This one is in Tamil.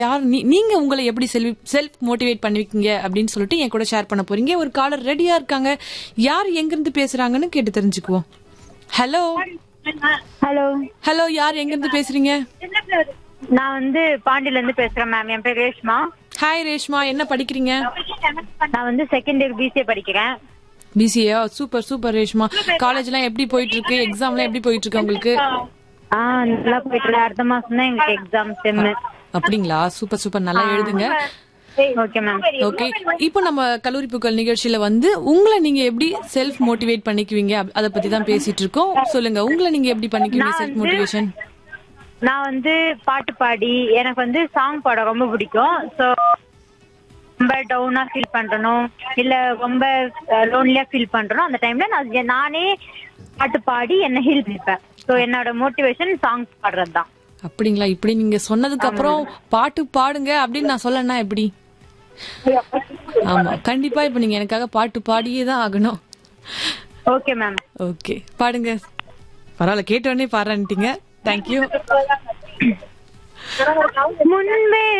யார் நீ- நீங்க உங்களை எப்படி செல்ஃப் செல்ஃப் மோட்டிவேட் பண்ணுவீங்க அப்படின்னு சொல்லிட்டு என் கூட ஷேர் பண்ண போறீங்க ஒரு காலர் ரெடியா இருக்காங்க யார் எங்க இருந்து பேசுறாங்கன்னு கேட்டு தெரிஞ்சுக்குவோம் ஹலோ ஹலோ ஹலோ யார் எங்க இருந்து பேசுறீங்க நான் வந்து பாண்டியில இருந்து பேசுறேன் மேம் என் பேர் ரேஷ்மா ஹாய் ரேஷ்மா என்ன படிக்கிறீங்க நான் வந்து செகண்ட் இயர் பிசிஏ படிக்கிறேன் BCA super super Reshma college எல்லாம் எப்படி போயிட்டு இருக்கு எக்ஸாம் எல்லாம் எப்படி போயிட்டு இருக்கு உங்களுக்கு ஆ நல்லா போயிட்டு இருக்கு. அடுத்த மாசம் தான் எங்களுக்கு எக்ஸாம் செம் அப்படிங்களா சூப்பர் சூப்பர் நல்லா எழுதுங்க ஓகே மேம் ஓகே இப்போ நம்ம கல்லூரி பூக்கள் நிகழ்ச்சியில வந்து உங்களை நீங்க எப்படி செல்ஃப் மோட்டிவேட் பண்ணிக்குவீங்க அப்- அத பத்தி தான் பேசிட்டு இருக்கோம் சொல்லுங்க உங்களை நீங்க எப்படி பண்ணிக்குவீங்க செல்ஃப் மோட்டிவேஷன் நான் வந்து பாட்டு பாடி எனக்கு வந்து சாங் பாட ரொம்ப பிடிக்கும் ஸோ ரொம்ப டவுனா ஃபீல் பண்றணும் இல்ல ரொம்ப லோன்லியா ஃபீல் பண்றணும் அந்த டைம்ல நான் எ- நானே பாட்டு பாடி என்ன ஹீல் பண்ணிப்பேன் ஸோ என்னோட மோட்டிவேஷன் சாங்ஸ் பாடுறது தான் அப்படிங்களா இப்படி நீங்க சொன்னதுக்கு அப்புறம் பாட்டு பாடுங்க அப்படின்னு நான் சொல்லனா எப்படி ஆமா கண்டிப்பா இப்ப நீங்க எனக்காக பாட்டு பாடியே தான் ஆகணும் ஓகே மேம் ஓகே பாடுங்க பரவாயில்ல கேட்ட உடனே பாடுறேன்ட்டீங்க தேங்க்யூ முன்பே